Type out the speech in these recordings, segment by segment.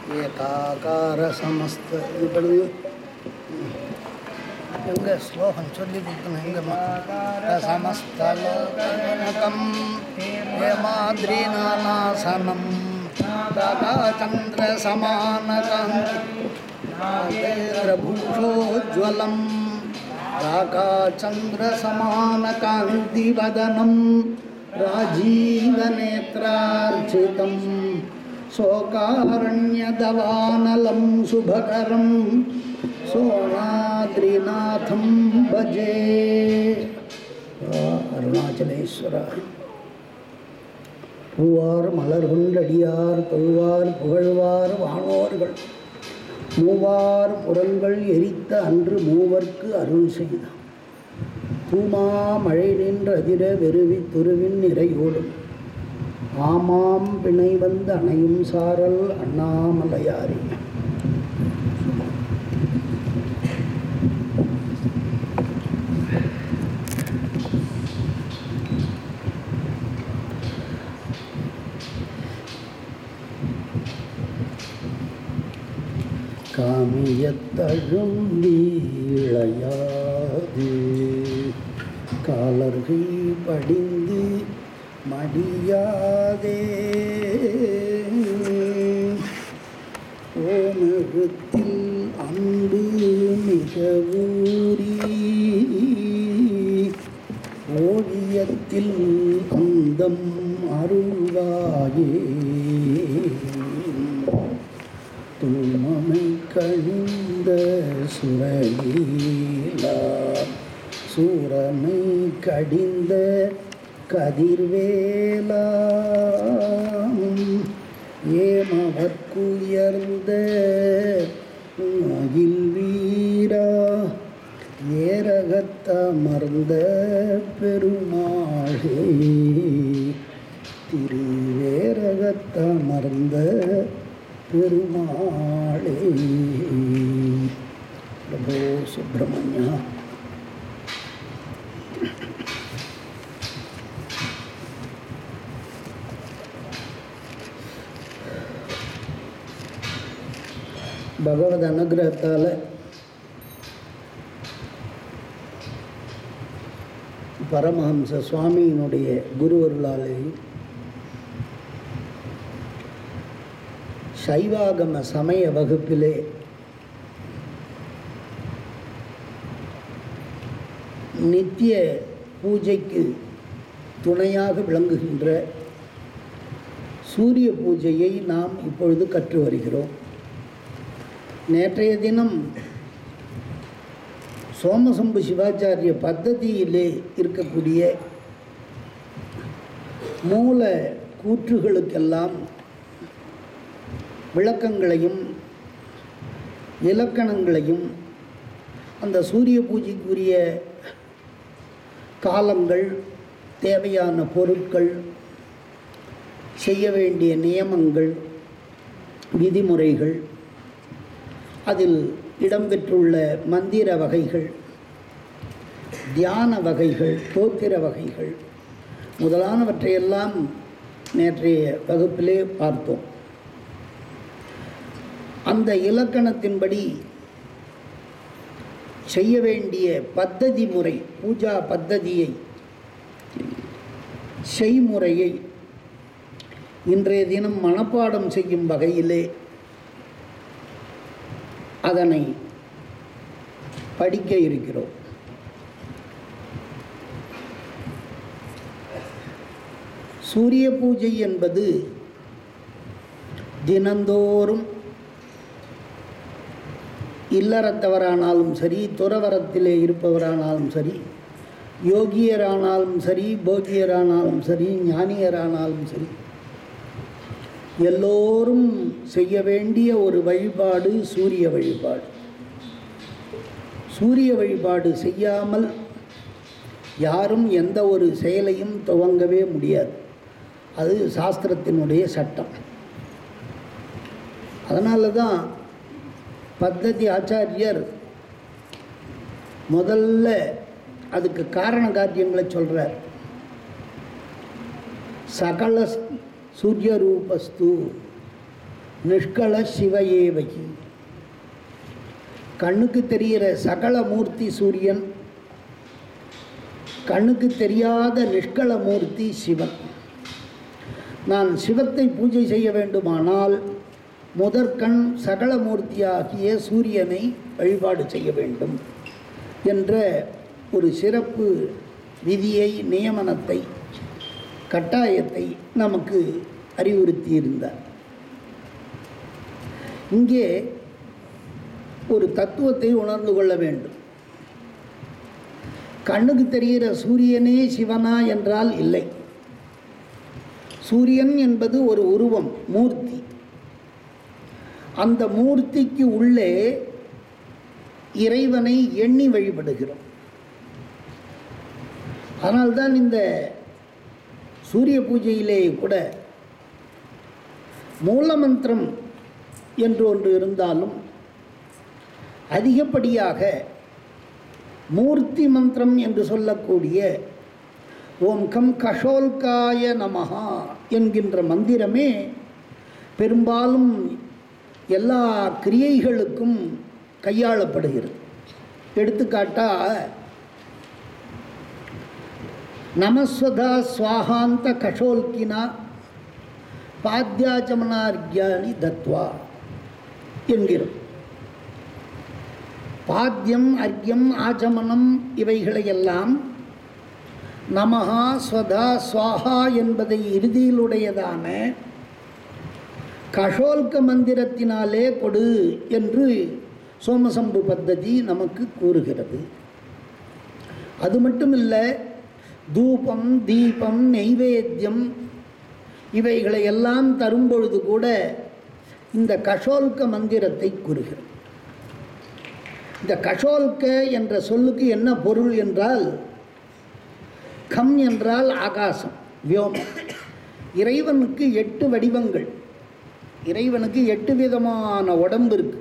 ஏகாகார சமஸ்த இப்படி எங்க ஸ்லோகம் சொல்லி கொடுத்தன எங்கம்மா சமஸ்தலோகம் ஹேமாத்ரிநாசனம் சந்திர சமானகாந்திரபூஷோஜ்வலம் राकाचन्द्रसमानकान्तिवदनं राजीवनेत्रार्चितं शोकारण्यदवानलं शुभकरं सोमाद्रिनाथं भजे அருணாச்சலேஸ்வராய் பூவார் மலர் கொண்டடியார் தொழுவார் புகழ்வார் வானோர்கள் மூவார் புறங்கள் எரித்த அன்று மூவர்க்கு அருள் செய்தான் தூமா மழை நின்று அதிர வெறுவி துருவின் நிறையோடும் ஆமாம் பிணை வந்து அணையும் சாரல் அண்ணாமலையாரி காமியத்தழும்பி இளையாது காலர்கை படிந்து மடியாதே ஓமெழுத்தில் அன்பு மிக ஊறி ஓவியத்தில் அந்தம் அருள்வாயே தூமமை கழிந்த சுரலீலா சூரமை கடிந்த கதிர்வேலா ஏமவர்க்குயர்ந்த அகில் வீரா ஏரகத்தமர்ந்த பெருமாளே திருவேரகத்தமர்ந்த பெருமாளே பிரபோ சுப்பிரமணியா பகவத் அனுகிரகத்தால் பரமஹம்ச சுவாமியினுடைய குருவருளாலேயும் சைவாகம சமய வகுப்பிலே நித்திய பூஜைக்கு துணையாக விளங்குகின்ற சூரிய பூஜையை நாம் இப்பொழுது கற்று வருகிறோம் நேற்றைய தினம் சோமசம்பு சிவாச்சாரிய பத்ததியிலே இருக்கக்கூடிய மூல கூற்றுகளுக்கெல்லாம் விளக்கங்களையும் இலக்கணங்களையும் அந்த சூரிய பூஜைக்குரிய காலங்கள் தேவையான பொருட்கள் செய்ய வேண்டிய நியமங்கள் விதிமுறைகள் அதில் இடம்பெற்றுள்ள மந்திர வகைகள் தியான வகைகள் தோத்திர வகைகள் முதலானவற்றையெல்லாம் நேற்றைய வகுப்பிலே பார்த்தோம் அந்த இலக்கணத்தின்படி செய்ய வேண்டிய பத்ததி முறை பூஜா பத்ததியை செய்முறையை இன்றைய தினம் மனப்பாடம் செய்யும் வகையிலே அதனை படிக்க இருக்கிறோம் சூரிய பூஜை என்பது தினந்தோறும் இல்லறத்தவரானாலும் சரி துறவரத்திலே இருப்பவரானாலும் சரி யோகியரானாலும் சரி போகியரானாலும் சரி ஞானியரானாலும் சரி எல்லோரும் செய்ய வேண்டிய ஒரு வழிபாடு சூரிய வழிபாடு சூரிய வழிபாடு செய்யாமல் யாரும் எந்த ஒரு செயலையும் துவங்கவே முடியாது அது சாஸ்திரத்தினுடைய சட்டம் அதனால தான் பத்ததி ஆச்சாரியர் முதல்ல அதுக்கு காரண காரியங்களை சொல்கிறார் சகல சூரிய ரூபஸ்து நிஷ்கள சிவயேவகி கண்ணுக்கு தெரிகிற சகல மூர்த்தி சூரியன் கண்ணுக்கு தெரியாத நிஷ்கள மூர்த்தி சிவன் நான் சிவத்தை பூஜை செய்ய வேண்டுமானால் முதற்கண் சகல மூர்த்தியாகிய சூரியனை வழிபாடு செய்ய வேண்டும் என்ற ஒரு சிறப்பு விதியை நியமனத்தை கட்டாயத்தை நமக்கு அறிவுறுத்தியிருந்தார் இங்கே ஒரு தத்துவத்தை உணர்ந்து கொள்ள வேண்டும் கண்ணுக்கு தெரிகிற சூரியனே சிவனா என்றால் இல்லை சூரியன் என்பது ஒரு உருவம் மூர்த்தி அந்த மூர்த்திக்கு உள்ளே இறைவனை எண்ணி வழிபடுகிறோம் அதனால்தான் இந்த சூரிய பூஜையிலே கூட மூலமந்திரம் என்று ஒன்று இருந்தாலும் அதிகப்படியாக மூர்த்தி மந்திரம் என்று சொல்லக்கூடிய ஓம் கம் கஷோல்காய நமஹா என்கின்ற மந்திரமே பெரும்பாலும் எல்லா கிரியைகளுக்கும் கையாளப்படுகிறது எடுத்துக்காட்டா நமஸ்வதா ஸ்வாகாந்த கஷோல்கினா பாத்தியாச்சமனார்கியானி தத்வா என்கிறோம் பாத்தியம் அர்க்கியம் ஆச்சமனம் இவைகளையெல்லாம் நமஹா ஸ்வதா ஸ்வாஹா என்பதை இறுதியிலுடையதான கஷோல்க மந்திரத்தினாலே கொடு என்று சோமசம்பு பத்ததி நமக்கு கூறுகிறது அது மட்டும் இல்லை தூபம் தீபம் நெய்வேத்தியம் இவைகளை எல்லாம் தரும்பொழுது கூட இந்த கஷோல்க மந்திரத்தை கூறுகிறது இந்த கஷோல்க என்ற சொல்லுக்கு என்ன பொருள் என்றால் கம் என்றால் ஆகாசம் வியோமம் இறைவனுக்கு எட்டு வடிவங்கள் இறைவனுக்கு எட்டு விதமான உடம்பு இருக்கு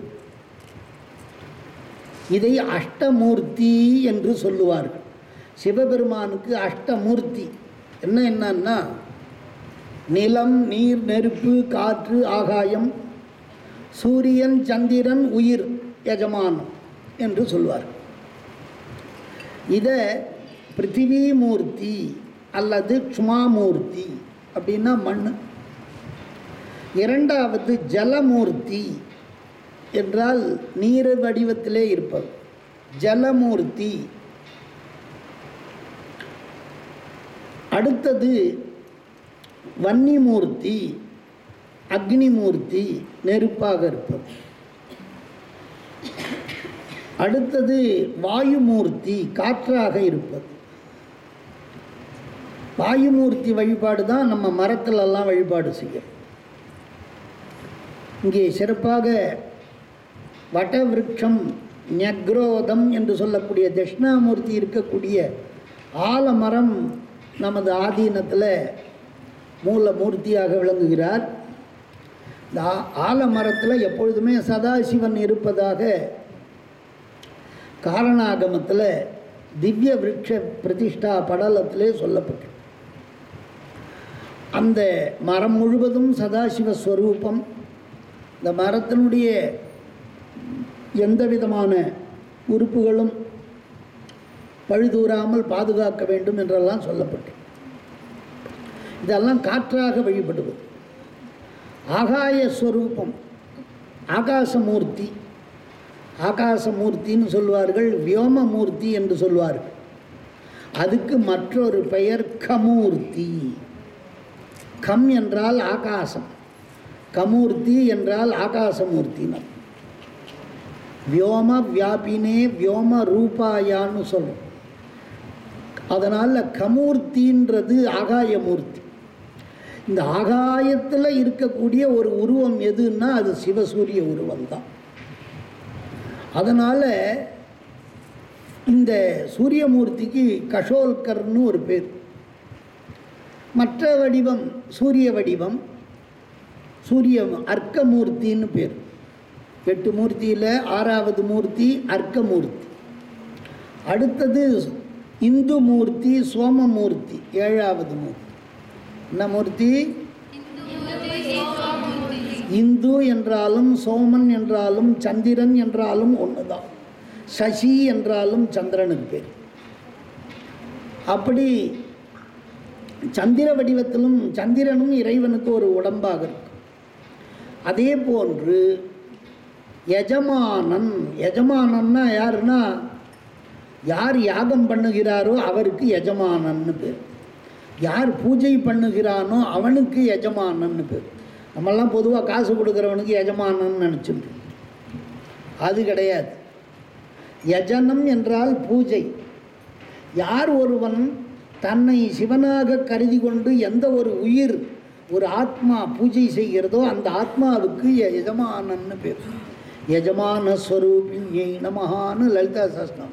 இதை அஷ்டமூர்த்தி என்று சொல்லுவார்கள் சிவபெருமானுக்கு அஷ்டமூர்த்தி என்ன என்னன்னா நிலம் நீர் நெருப்பு காற்று ஆகாயம் சூரியன் சந்திரன் உயிர் எஜமானம் என்று சொல்வார் இதை பிருத்திவி மூர்த்தி அல்லது க்ஷ்மாமூர்த்தி அப்படின்னா மண் இரண்டாவது ஜலமூர்த்தி என்றால் நீர் வடிவத்திலே இருப்பது ஜலமூர்த்தி அடுத்தது வன்னிமூர்த்தி அக்னிமூர்த்தி நெருப்பாக இருப்பது அடுத்தது வாயுமூர்த்தி காற்றாக இருப்பது வாயுமூர்த்தி வழிபாடு தான் நம்ம மரத்திலெல்லாம் வழிபாடு செய்யும் இங்கே சிறப்பாக வடவிருட்சம் ஞக்ரோதம் என்று சொல்லக்கூடிய தட்சிணாமூர்த்தி இருக்கக்கூடிய ஆலமரம் நமது ஆதீனத்தில் மூல மூர்த்தியாக விளங்குகிறார் இந்த ஆ- ஆலமரத்தில் எப்பொழுதுமே சதாசிவன் இருப்பதாக காரணாகமத்தில் திவ்ய விருட்ச பிரதிஷ்டா படலத்திலே சொல்லப்பட்டு அந்த மரம் முழுவதும் சதாசிவ ஸ்வரூபம் இந்த மரத்தினுடைய எந்த விதமான உறுப்புகளும் பழுதூறாமல் பாதுகாக்க வேண்டும் என்றெல்லாம் சொல்லப்பட்டு இதெல்லாம் காற்றாக வழிபடுவது ஆகாய ஸ்வரூபம் ஆகாசமூர்த்தி ஆகாசமூர்த்தின்னு சொல்வார்கள் வியோமமூர்த்தி என்று சொல்வார்கள் அதுக்கு மற்றொரு பெயர் கமூர்த்தி கம் என்றால் ஆகாசம் கமூர்த்தி என்றால் ஆகாசமூர்த்தினர் வியோம வியாபினே வியோம ரூபாயான்னு சொல்லும் அதனால் கமூர்த்தின்றது ஆகாயமூர்த்தி இந்த ஆகாயத்தில் இருக்கக்கூடிய ஒரு உருவம் எதுன்னா அது சிவசூரிய உருவம் தான் அதனால் இந்த சூரியமூர்த்திக்கு கஷோல்கர்னு ஒரு பேர் மற்ற வடிவம் சூரிய வடிவம் சூரிய அர்க்கமூர்த்தின்னு பேர் எட்டு மூர்த்தியில் ஆறாவது மூர்த்தி அர்க்கமூர்த்தி அடுத்தது இந்து மூர்த்தி சோமமூர்த்தி ஏழாவது மூர்த்தி என்ன மூர்த்தி இந்து என்றாலும் சோமன் என்றாலும் சந்திரன் என்றாலும் ஒன்று தான் சசி என்றாலும் சந்திரனுக்கு பேர் அப்படி சந்திர வடிவத்திலும் சந்திரனும் இறைவனுக்கு ஒரு உடம்பாக இருக்கு அதே போன்று எஜமானன் எஜமானன்னா யாருன்னா யார் யாகம் பண்ணுகிறாரோ அவருக்கு எஜமானன்னு பேர் யார் பூஜை பண்ணுகிறானோ அவனுக்கு எஜமானன்னு பேர் நம்மெல்லாம் பொதுவாக காசு கொடுக்குறவனுக்கு எஜமானன்னு நினச்சிட்டு அது கிடையாது யஜனம் என்றால் பூஜை யார் ஒருவன் தன்னை சிவனாக கருதி கொண்டு எந்த ஒரு உயிர் ஒரு ஆத்மா பூஜை செய்கிறதோ அந்த ஆத்மாவுக்கு ய- எஜமானன்னு பேர் எஜமான ஸ்வரூபிணியை நமஹான்னு லலிதா சஸ்னம்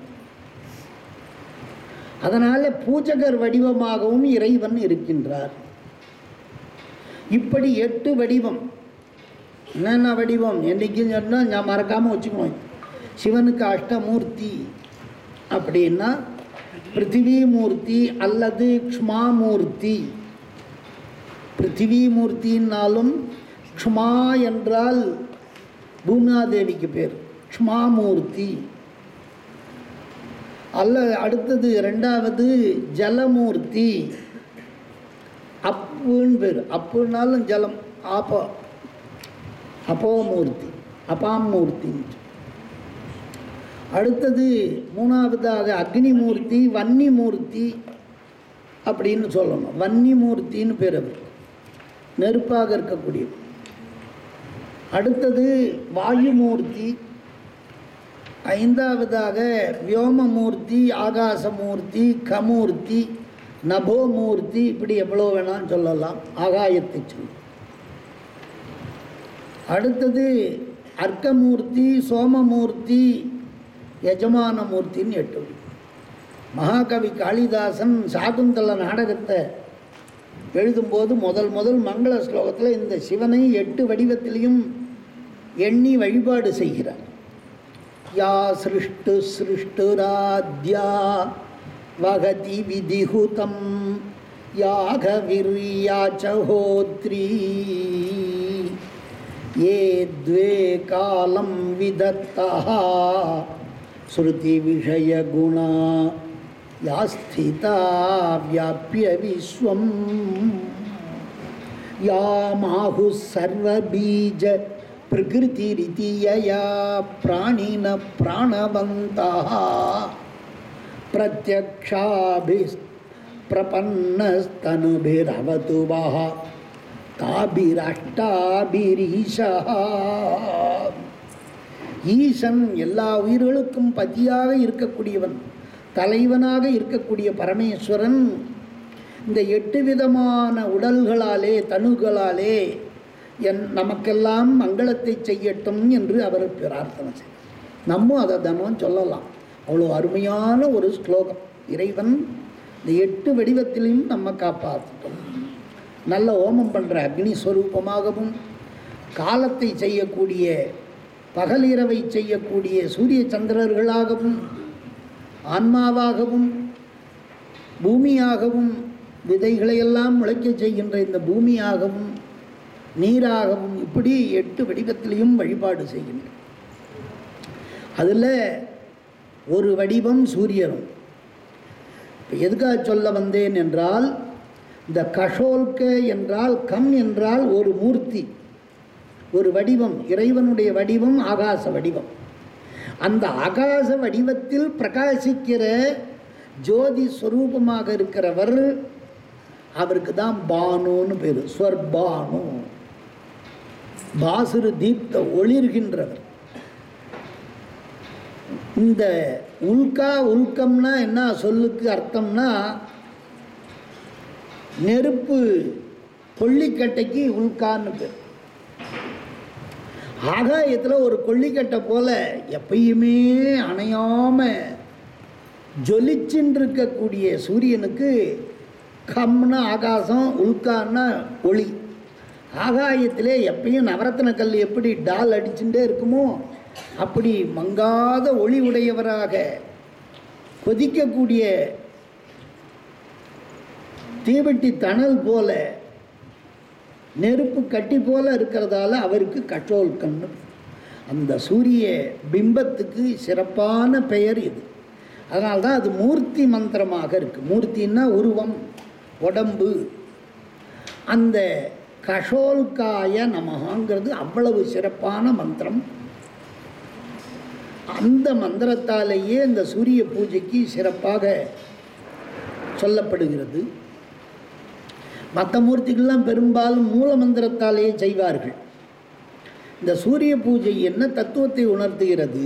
அதனால் பூஜகர் வடிவமாகவும் இறைவன் இருக்கின்றார் இப்படி எட்டு வடிவம் என்னென்ன வடிவம் என்னைக்குன்னு சொன்னால் நான் மறக்காமல் வச்சுக்கணும் சிவனுக்கு அஷ்டமூர்த்தி அப்படின்னா பிருத்திவி மூர்த்தி அல்லது க்ஷ்மாமூர்த்தி பிருத்திவி மூர்த்தின்னாலும் க்ஷ்மா என்றால் பூமாதேவிக்கு பேர் க்ஷ்மாமூர்த்தி அல்ல அடுத்தது ரெண்டாவது ஜலமூர்த்தி அப்புன்னு பேர் அப்புனாலும் ஜலம் ஆப்போ அப்போமூர்த்தி அபாமூர்த்தி அடுத்தது மூணாவதாக அக்னிமூர்த்தி வன்னிமூர்த்தி அப்படின்னு சொல்லணும் வன்னிமூர்த்தின்னு பேர் அவர் நெருப்பாக இருக்கக்கூடிய அடுத்தது வாயுமூர்த்தி ஐந்தாவதாக வியோமமூர்த்தி ஆகாசமூர்த்தி கமூர்த்தி நபோமூர்த்தி இப்படி எவ்வளோ வேணாலும் சொல்லலாம் ஆகாயத்தை சொல்லி அடுத்தது அர்க்கமூர்த்தி சோமமூர்த்தி யஜமானமூர்த்தின்னு எட்டு வழி. மகாகவி காளிதாசன் சாகுந்தல நாடகத்தை எழுதும்போது முதல் முதல் மங்கள ஸ்லோகத்தில் இந்த சிவனை எட்டு வடிவத்திலையும் எண்ணி வழிபாடு செய்கிறார் யா சிருஷ்டு சிருஷ்டுராத்யா வகதி விதிஹுதம் யாகவிர்யாச்சஹோத்ரி ये द्वे कालं विदत्तः श्रुतिविषयगुणा या स्थिता व्याप्य विश्वम् या माहुः सर्वबीज प्रकृतिरिति यया प्राणिन प्राणवन्तः प्रत्यक्षाभिप्रपन्नस्तनुभिरवतु वः தாபிரஷ்டாபிரீஷா ஈசன் எல்லா உயிர்களுக்கும் பதியாக இருக்கக்கூடியவன் தலைவனாக இருக்கக்கூடிய பரமேஸ்வரன் இந்த எட்டு விதமான உடல்களாலே தனுகளாலே என் நமக்கெல்லாம் மங்களத்தை செய்யட்டும் என்று அவர் பிரார்த்தனை செய்தார் நம்ம அதை தினம் சொல்லலாம் அவ்வளோ அருமையான ஒரு ஸ்லோகம் இறைவன் இந்த எட்டு வடிவத்திலையும் நம்ம காப்பாற்றட்டும் நல்ல ஹோமம் பண்ணுற அக்னி ஸ்வரூபமாகவும் காலத்தை செய்யக்கூடிய பகலிரவை செய்யக்கூடிய சூரிய சந்திரர்களாகவும் ஆன்மாவாகவும் பூமியாகவும் விதைகளையெல்லாம் முளைக்க செய்கின்ற இந்த பூமியாகவும் நீராகவும் இப்படி எட்டு வடிவத்திலையும் வழிபாடு செய்கின்றோம் அதில் ஒரு வடிவம் சூரியனும் இப்போ எதுக்காக சொல்ல வந்தேன் என்றால் இந்த கஷோல்க என்றால் கம் என்றால் ஒரு மூர்த்தி ஒரு வடிவம் இறைவனுடைய வடிவம் ஆகாச வடிவம் அந்த ஆகாச வடிவத்தில் பிரகாசிக்கிற ஜோதி ஸ்வரூபமாக இருக்கிறவர் அவருக்கு தான் பானுன்னு பேர் ஸ்வர்பானு பாசுரு தீப்த ஒளிர்கின்றவர் இந்த உல்கா உல்கம்னா என்ன சொல்லுக்கு அர்த்தம்னா நெருப்பு கொல்லிக்கட்டைக்கு உல்கான்னு பேர் ஆகாயத்தில் ஒரு கொல்லிக்கட்டை போல எப்பயுமே அணையாமல் ஜொலிச்சுன்னு இருக்கக்கூடிய சூரியனுக்கு கம்னா ஆகாசம் உல்கான்னா ஒளி ஆகாயத்திலே எப்பயும் நவரத்ன கல் எப்படி டால் அடிச்சுட்டே இருக்குமோ அப்படி மங்காத ஒளி உடையவராக கொதிக்கக்கூடிய தீவெட்டி தணல் போல நெருப்பு கட்டி போல இருக்கிறதால அவருக்கு கற்றோல்கன்னு அந்த சூரிய பிம்பத்துக்கு சிறப்பான பெயர் இது அதனால்தான் அது மூர்த்தி மந்திரமாக இருக்குது மூர்த்தின்னா உருவம் உடம்பு அந்த கஷோல்காய நமகாங்கிறது அவ்வளவு சிறப்பான மந்திரம் அந்த மந்திரத்தாலேயே இந்த சூரிய பூஜைக்கு சிறப்பாக சொல்லப்படுகிறது மற்ற மூர்த்திகள்லாம் பெரும்பாலும் மூல மந்திரத்தாலேயே செய்வார்கள் இந்த சூரிய பூஜை என்ன தத்துவத்தை உணர்த்துகிறது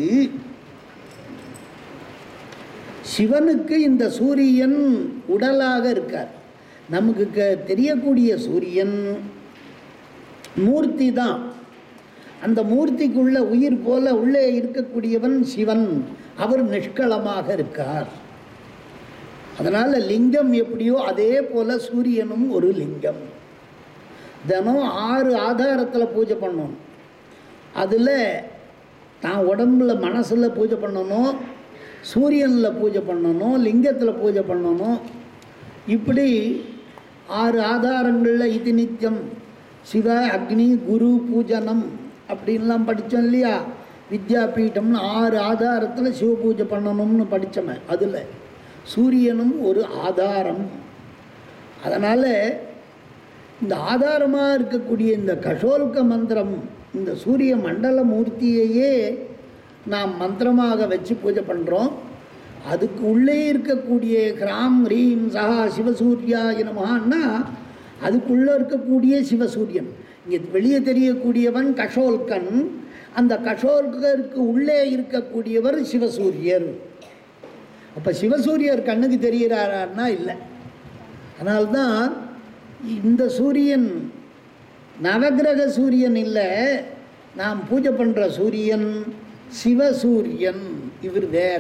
சிவனுக்கு இந்த சூரியன் உடலாக இருக்கார் நமக்கு க- தெரியக்கூடிய சூரியன் மூர்த்தி தான் அந்த மூர்த்திக்குள்ள உயிர் போல உள்ளே இருக்கக்கூடியவன் சிவன் அவர் நிஷ்களமாக இருக்கார் அதனால் லிங்கம் எப்படியோ அதே போல் சூரியனும் ஒரு லிங்கம் தினம் ஆறு ஆதாரத்தில் பூஜை பண்ணணும் அதில் தான் உடம்புல மனசில் பூஜை பண்ணணும் சூரியனில் பூஜை பண்ணணும் லிங்கத்தில் பூஜை பண்ணணும் இப்படி ஆறு ஆதாரங்களில் இது நித்தியம் சிவ அக்னி குரு பூஜனம் அப்படின்லாம் படித்தோம் இல்லையா வித்யாபீட்டம்னு ஆறு ஆதாரத்தில் சிவ பூஜை பண்ணணும்னு படித்தோமே அதில் சூரியனும் ஒரு ஆதாரம் அதனால் இந்த ஆதாரமாக இருக்கக்கூடிய இந்த கஷோல்க மந்திரம் இந்த சூரிய மண்டல மூர்த்தியையே நாம் மந்திரமாக வச்சு பூஜை பண்ணுறோம் அதுக்கு உள்ளே இருக்கக்கூடிய கிராம் ரீம் சஹா சிவசூர்யா நமகான்னா அதுக்குள்ளே இருக்கக்கூடிய சிவசூரியன் இங்கே வெளியே தெரியக்கூடியவன் கஷோல்கன் அந்த கஷோல்கருக்கு உள்ளே இருக்கக்கூடியவர் சிவசூரியர் அப்போ சிவசூரியர் கண்ணுக்கு தெரிகிறாரான்னா இல்லை அதனால்தான் இந்த சூரியன் நவக்கிரக சூரியன் இல்லை நாம் பூஜை பண்ணுற சூரியன் சிவசூரியன் இவர் வேற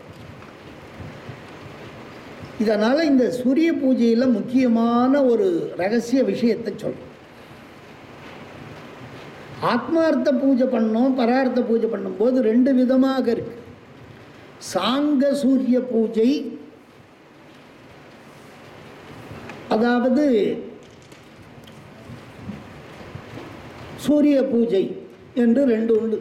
இதனால் இந்த சூரிய பூஜையில் முக்கியமான ஒரு ரகசிய விஷயத்தை சொல்கிறேன் ஆத்மார்த்த பூஜை பண்ணோம் பரார்த்த பூஜை பண்ணும்போது ரெண்டு விதமாக இருக்கு சாங்க சூரிய பூஜை அதாவது சூரிய பூஜை என்று ரெண்டு உண்டு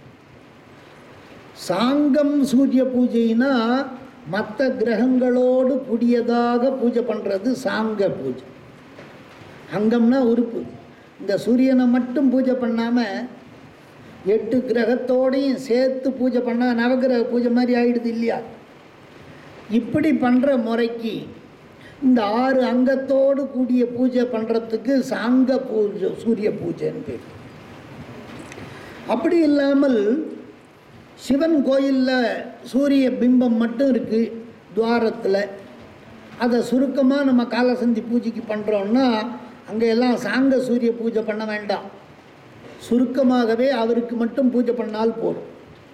சாங்கம் சூரிய பூஜைனா மற்ற கிரகங்களோடு கூடியதாக பூஜை பண்ணுறது சாங்க பூஜை அங்கம்னா உறுப்பு இந்த சூரியனை மட்டும் பூஜை பண்ணாமல் எட்டு கிரகத்தோடையும் சேர்த்து பூஜை பண்ணால் நவகிரக பூஜை மாதிரி ஆயிடுது இல்லையா இப்படி பண்ணுற முறைக்கு இந்த ஆறு அங்கத்தோடு கூடிய பூஜை பண்ணுறதுக்கு சாங்க பூஜை சூரிய பூஜைன்னு பேர் அப்படி இல்லாமல் சிவன் கோயிலில் சூரிய பிம்பம் மட்டும் இருக்குது துவாரத்தில் அதை சுருக்கமாக நம்ம காலசந்தி பூஜைக்கு பண்ணுறோன்னா அங்கே எல்லாம் சாங்க சூரிய பூஜை பண்ண வேண்டாம் சுருக்கமாகவே அவருக்கு மட்டும் பூஜை பண்ணால் போதும்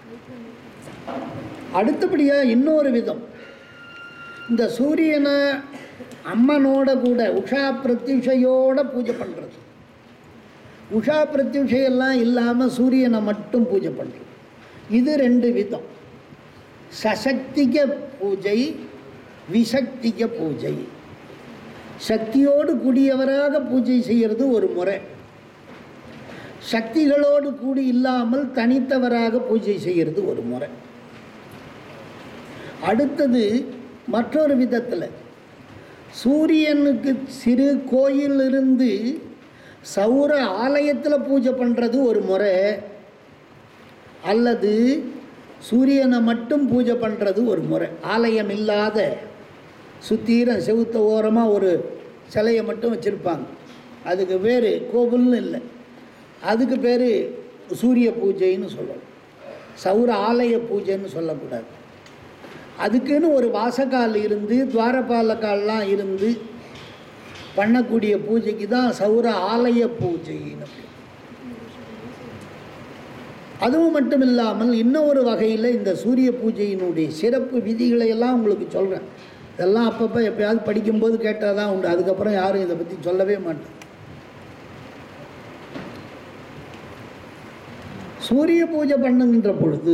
அடுத்தபடியாக இன்னொரு விதம் இந்த சூரியனை அம்மனோட கூட உஷா பிரத்யுஷையோட பூஜை பண்ணுறது உஷா பிரத்யுஷையெல்லாம் இல்லாமல் சூரியனை மட்டும் பூஜை பண்ணுறது இது ரெண்டு விதம் சசக்திக பூஜை விசக்திக பூஜை சக்தியோடு கூடியவராக பூஜை செய்கிறது ஒரு முறை சக்திகளோடு கூடி இல்லாமல் தனித்தவராக பூஜை செய்கிறது ஒரு முறை அடுத்தது மற்றொரு விதத்தில் சூரியனுக்கு சிறு கோயில் இருந்து சௌர ஆலயத்தில் பூஜை பண்ணுறது ஒரு முறை அல்லது சூரியனை மட்டும் பூஜை பண்ணுறது ஒரு முறை ஆலயம் இல்லாத சுத்தீரம் செவுத்த ஓரமாக ஒரு சிலையை மட்டும் வச்சுருப்பாங்க அதுக்கு பேர் கோவில்னு இல்லை அதுக்கு பேர் சூரிய பூஜைன்னு சொல்லணும் சௌர ஆலய பூஜைன்னு சொல்லக்கூடாது அதுக்குன்னு ஒரு வாசக்கால் இருந்து துவாரபாலக்கால்லாம் இருந்து பண்ணக்கூடிய பூஜைக்கு தான் சௌர ஆலய பூஜைன்னு பேர். அதுவும் மட்டும் இல்லாமல் இன்னொரு வகையில் இந்த சூரிய பூஜையினுடைய சிறப்பு விதிகளை எல்லாம் உங்களுக்கு சொல்கிறேன் இதெல்லாம் அப்பப்போ எப்பயாவது படிக்கும்போது கேட்டால் தான் உண்டு அதுக்கப்புறம் யாரும் இதை பற்றி சொல்லவே மாட்டேன் சூரிய பூஜை பண்ணுகின்ற பொழுது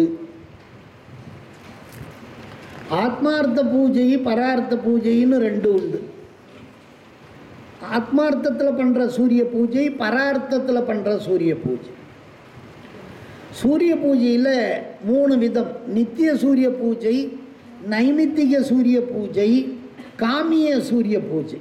ஆத்மார்த்த பூஜை பரார்த்த பூஜைன்னு ரெண்டு உண்டு ஆத்மார்த்தத்தில் பண்ணுற சூரிய பூஜை பரார்த்தத்தில் பண்ணுற சூரிய பூஜை சூரிய பூஜையில் மூணு விதம் நித்திய சூரிய பூஜை நைமித்திக சூரிய பூஜை காமிய சூரிய பூஜை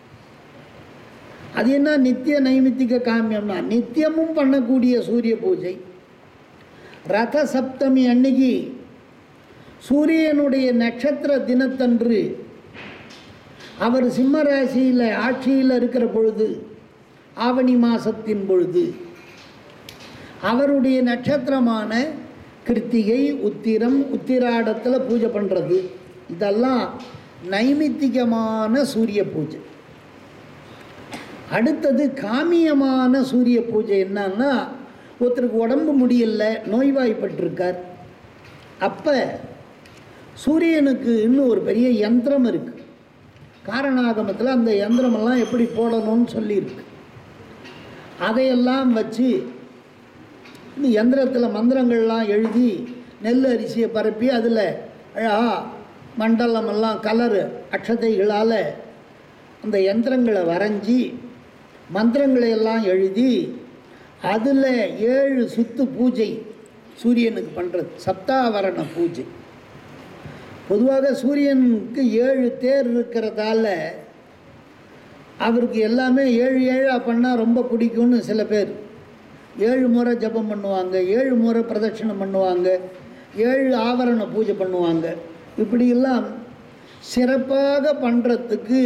அது என்ன நித்திய நைமித்திக காமியம்னா நித்தியமும் பண்ணக்கூடிய சூரிய பூஜை ரத சப்தமி அன்னைக்கு சூரியனுடைய நட்சத்திர தினத்தன்று அவர் சிம்ம ராசியில் ஆட்சியில் இருக்கிற பொழுது ஆவணி மாசத்தின் பொழுது அவருடைய நட்சத்திரமான கிருத்திகை உத்திரம் உத்திராடத்தில் பூஜை பண்ணுறது இதெல்லாம் நைமித்திகமான சூரிய பூஜை அடுத்தது காமியமான சூரிய பூஜை என்னன்னா ஒருத்தருக்கு உடம்பு முடியல நோய்வாய்ப்பட்டிருக்கார் அப்போ சூரியனுக்கு இன்னும் ஒரு பெரிய யந்திரம் இருக்குது காரணாகமத்தில் அந்த யந்திரமெல்லாம் எப்படி போடணும்னு சொல்லியிருக்கு அதையெல்லாம் வச்சு இந்த யந்திரத்தில் மந்திரங்கள்லாம் எழுதி நெல் அரிசியை பரப்பி அதில் அழகா மண்டலமெல்லாம் கலரு அக்ஷதைகளால் அந்த யந்திரங்களை வரைஞ்சி மந்திரங்களை எல்லாம் எழுதி அதில் ஏழு சுத்து பூஜை சூரியனுக்கு பண்ணுறது சப்தாவரண பூஜை பொதுவாக சூரியனுக்கு ஏழு தேர் இருக்கிறதால அவருக்கு எல்லாமே ஏழு ஏழாக பண்ணால் ரொம்ப பிடிக்கும்னு சில பேர் ஏழு முறை ஜபம் பண்ணுவாங்க ஏழு முறை பிரதட்சணம் பண்ணுவாங்க ஏழு ஆவரண பூஜை பண்ணுவாங்க இப்படியெல்லாம் சிறப்பாக பண்ணுறதுக்கு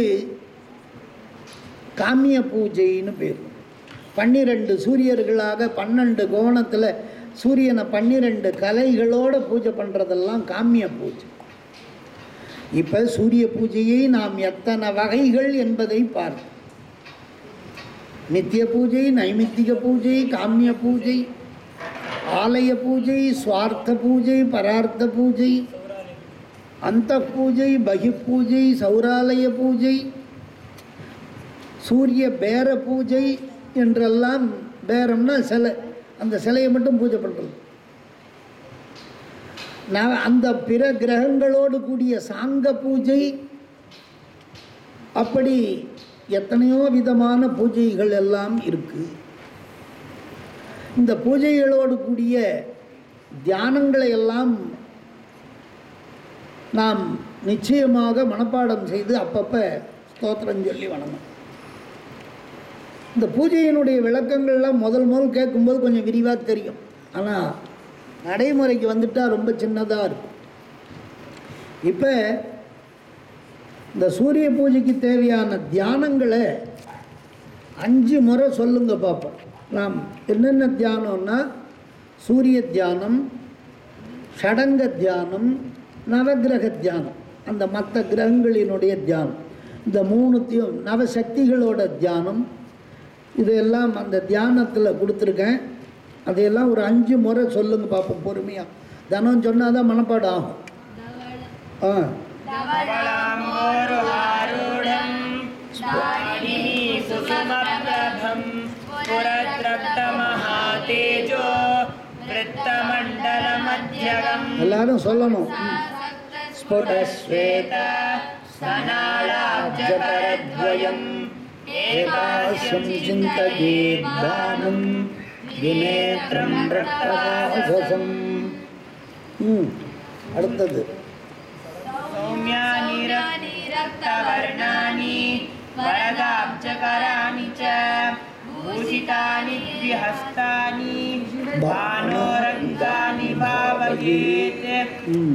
காமிய பூஜைன்னு பேர் பன்னிரெண்டு சூரியர்களாக பன்னெண்டு கோணத்தில் சூரியனை பன்னிரெண்டு கலைகளோட பூஜை பண்ணுறதெல்லாம் காமிய பூஜை இப்போ சூரிய பூஜையை நாம் எத்தனை வகைகள் என்பதை பார்ப்போம் நித்திய பூஜை நைமித்திக பூஜை காமிய பூஜை ஆலய பூஜை சுவார்த்த பூஜை பரார்த்த பூஜை அந்த பூஜை பகி பூஜை சௌராலய பூஜை சூரிய பேர பூஜை என்றெல்லாம் பேரம்னா சிலை அந்த சிலையை மட்டும் பூஜை பண்ணுறது நான் அந்த பிற கிரகங்களோடு கூடிய சாங்க பூஜை அப்படி எத்தனையோ விதமான பூஜைகள் எல்லாம் இருக்கு இந்த பூஜைகளோடு கூடிய தியானங்களை எல்லாம் நாம் நிச்சயமாக மனப்பாடம் செய்து அப்பப்போ ஸ்தோத்திரம் சொல்லி வணங்கணும் இந்த பூஜையினுடைய விளக்கங்கள்லாம் முதல் முதல் கேட்கும்போது கொஞ்சம் விரிவாக தெரியும் ஆனால் நடைமுறைக்கு வந்துட்டால் ரொம்ப சின்னதாக இருக்கும் இப்போ இந்த சூரிய பூஜைக்கு தேவையான தியானங்களை அஞ்சு முறை சொல்லுங்க பார்ப்போம் நாம் என்னென்ன தியானம்னா சூரிய தியானம் ஷடங்க தியானம் நவகிரக தியானம் அந்த மற்ற கிரகங்களினுடைய தியானம் இந்த மூணுத்தையும் நவசக்திகளோட தியானம் இதெல்லாம் அந்த தியானத்தில் கொடுத்துருக்கேன் அதையெல்லாம் ஒரு அஞ்சு முறை சொல்லுங்க பார்ப்போம் பொறுமையாக தினம் சொன்னால் தான் மனப்பாடம் ஆகும் ஆ धवलाम्बोरुहारूढम् स्वामिनी सुसुमप्रभम् पुरद्रक्तमहातेजो वृत्तमण्डलमध्यगम् எல்லாரும் சொல்லணும் स्फुटश्वेत सनालाब्जकरद्वयम् ஏகாசம் சிந்தகீதானம் வினேத்திரம் ரக்தவாசசம் ம் அடுத்தது सौम्यानि रक्तवर्णानि वरदाब्जकराणि च भूषितानि द्विहस्तानि भानोरङ्गानि भावयेत् ம்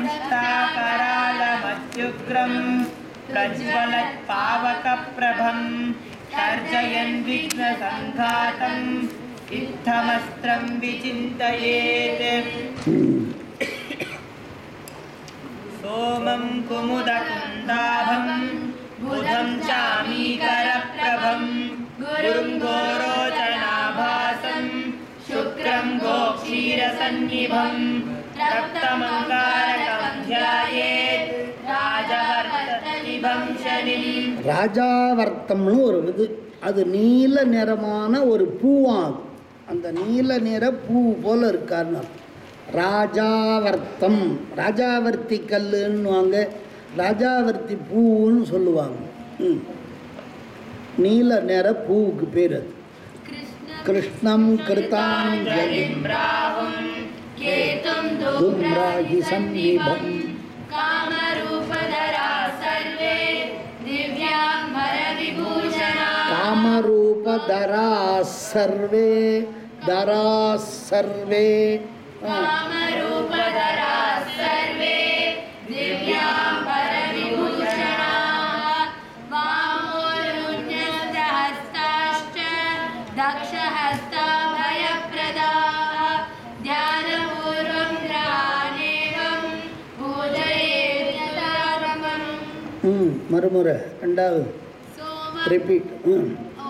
दंष्टाकरालमत्युग्रम् प्रज्वलत्पावकप्रभम् तर्जयन् विघ्नसङ्घातम् इत्थमस्त्रम् विचिन्तयेत् ம் सोमं कुमुदकुन्दाभं बुधं चामीकरप्रभं गुरुं गोरोचनाभासं शुक्रं गोक्षीरसन्निभं रक्तमङ्गारकं ध्यायेत् राजवर्तनिभं शनिम् ராஜாவர்த்தம்னு ஒரு இது அது நீல நிறமான ஒரு பூவாகும் அந்த நீல நிற பூ போல இருக்காருன்னு அர்த்தம். ராஜாவர்த்தம் ராஜாவர்த்தி கல்லுன்னுவாங்க ராஜாவர்த்தி பூன்னு சொல்லுவாங்க ம் நீல நிற பூவுக்கு பேர் அது கிருஷ்ணம் கிருத்தாஞ்சலிம் ராகும் கேதும் தும்ராகி சந்நிபம் காமரூபதரா சர்வே திவ்யாம்பர விபூஷணா காமரூபதரா சர்வே தரா சர்வே ஆ. कामरूपधरा सर्वे दिव्याम्बर विभूषणा वामोरुण्यस्तहस्ताश्च दक्षहस्ताभयप्रदाः ध्यानपूर्वं ग्रहाणेवं पूजयेत्यतारमम् ம் மறுமுறை ரெண்டாவது सोम ரிப்பீட் ம்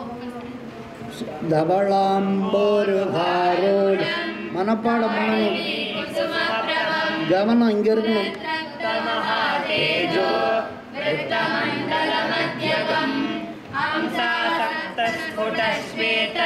தவளாம்போருகாரோட மனப்பாடம் பண்ணணும் कुसुमप्रभं கவனம் இங்கே இருக்கணும் महातेजो वृत्तमण्डलमध्यगम् हंसासक्तस्फुटश्वेत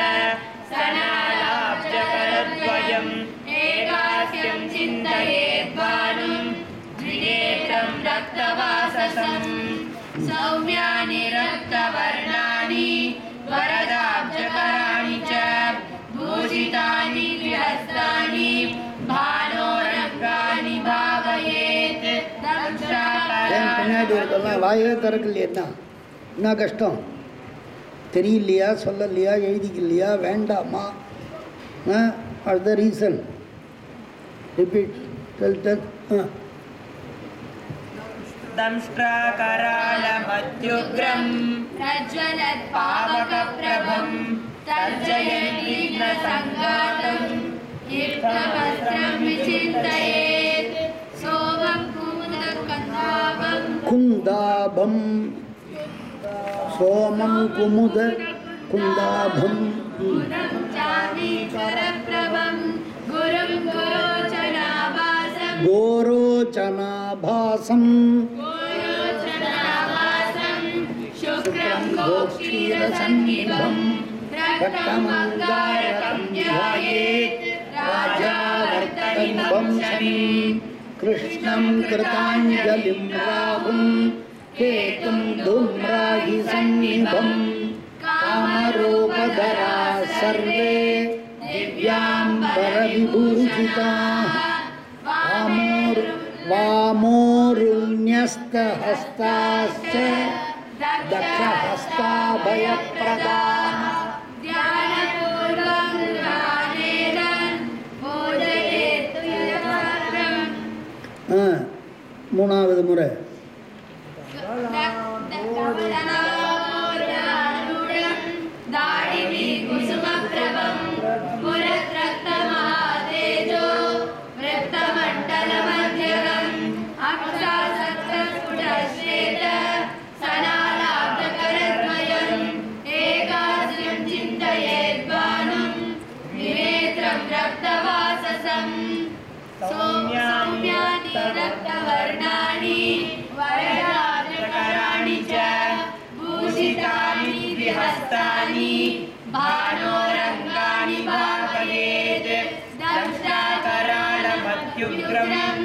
सनालाब्जकरद्वयम् एकास्यं चिन्तयेद्भानुं द्विनेत्रं रक्तवाससम् सौम्यानि रक्तवर्णानि वरदाब्जकराणि च भूषितानि द्विहस्तानि भानोरङ्गानि भावयेत् ஏன் பின்னாடி இருக்கலாம் வாயே திறக்கலையே என்ன என்ன கஷ்டம் தெரியலையா சொல்லலையா எழுதிக்கலையா வேண்டாமா or the reason repeat tell tell ஆ दंष्ट्राकरालमत्युग्रम् प्रज्वलत्पावकप्रभम् तर्जयन् विघ्नसङ्गातम् कीर्तवस्त्रं विचिन्तयेत् सोमं कुमुदकन्दापम् குந்தாபம் சோமம் குமுத குந்தாபம் ம். चामीकरप्रभं गुरुं गुरोचनाभासं கோரோச்சனாபாசம் गोरोचनाभासं शुक्रं गोक्षीरसन्निभं रक्तमङ्गारकं ध्यायेत् राजावर्तनिभं शनिम् कृष्णं कृताञ्जलिं राहुं हेतुं धूम्राहि सन्निभं कामरूपधरा सर्वे दिव्याम्बरविभूषिताः वामोर् वामोरुण्यस्तहस्ताश्च दक्षहस्ताभयप्रदाः ध्यानपूर्वं ध्यानेन पूजयेत् यथार्थम् ஆ, மூணாவது முறை दाडिमी कुसुमप्रभं पुरत्रक्तमहातेजो वृत्तमण्डलमध्यगम् अक्षासक्तस्फुटश्वेत सनालाब्धकरद्वयम् एकास्यं चिन्तयेद्भानुं विनेत्रं रक्तवाससम् सौम्यानि रक्तवर्णानि वरदाजकराणि च भूषितानि द्विहस्तानि भानोरङ्गानि भावयेत् दंशाकरालमत्युग्रम्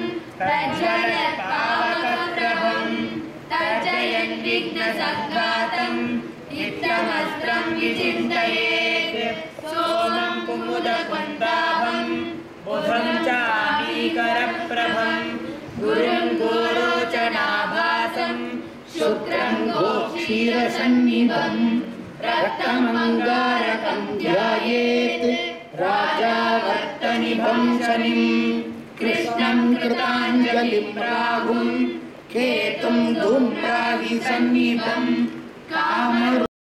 प्रज्वलत्पावकप्रभम् तर्जयन् विघ्नसङ्घातम् इत्थमस्त्रं विचिन्तयेत् सोमं कुमुदकुन्दाभम् बुधं चामीकरप्रभं गुरुं गोरोचनाभासं शुक्रं गोक्षीरसन्निभं रक्तमङ्गारकं ध्यायेत् राजावर्तनिभं शनिं कृष्णं कृताञ्जलिं राहुं केतुं धूम्राहि सन्निभं कामरूपधरा